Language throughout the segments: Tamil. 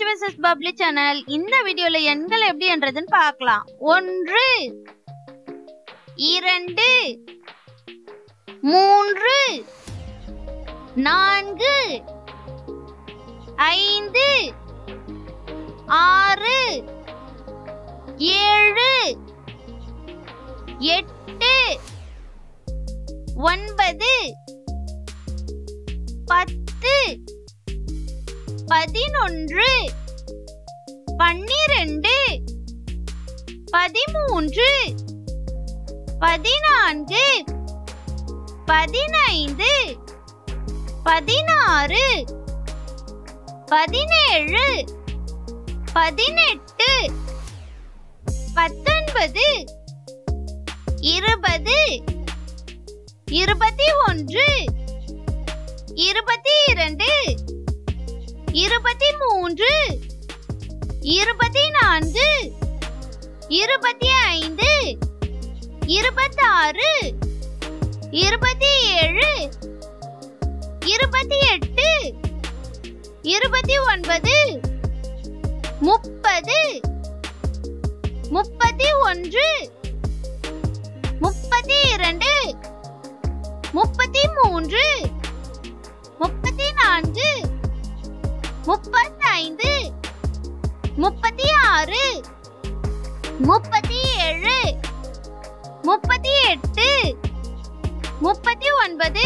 விசஸ் பப்ளி சேனல் இந்த வீடியோல எண்கள் எப்படி என்றதுன்னு பார்க்கலாம் ஒன்று இரண்டு மூன்று நான்கு ஐந்து ஆறு ஏழு எட்டு ஒன்பது பத்து பதினொன்று பன்னிரண்டு பதிமூன்று பதினான்கு பதினைந்து பதினாறு பதினேழு பதினெட்டு பத்தொன்பது இருபது இருபத்தி ஒன்று இருபத்தி இரண்டு இருபத்தி மூன்று இருபத்தி நான்கு இருபத்தி ஐந்து இருபத்தாறு இருபத்தி ஏழு இருபத்தி எட்டு இருபத்தி ஒன்பது முப்பது முப்பத்தி ஒன்று முப்பத்தி இரண்டு முப்பத்தி மூன்று முப்பத்தி நான்கு முப்பத்தைந்து முப்பத்தி ஆறு முப்பத்தி ஏழு முப்பத்தி எட்டு முப்பத்தி ஒன்பது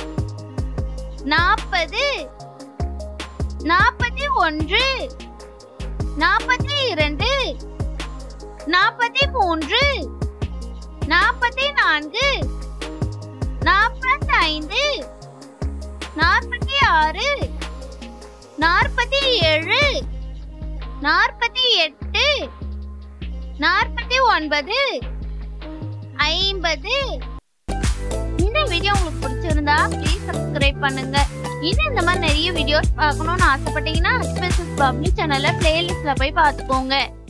நாற்பது நாற்பத்தி ஒன்று நாற்பத்தி இரண்டு நாற்பத்தி மூன்று நாற்பத்தி நான்கு நாற்பத்தி ஐந்து நாற்பத்தி ஆறு நாற்பத்தி ஏழு நாற்பத்தி எட்டு நாற்பத்தி ஒன்பது ஐம்பது இந்த வீடியோ உங்களுக்கு பிடிச்சிருந்தா ப்ளீஸ் சப்ஸ்கிரைப் பண்ணுங்க இன்னும் இந்த மாதிரி நிறைய வீடியோஸ் பார்க்கணும்னு ஆசைப்பட்டீங்கன்னா பப்ளிக் சேனல்ல பிளேலிஸ்ட்ல போய் பார்த்துக்கோங்க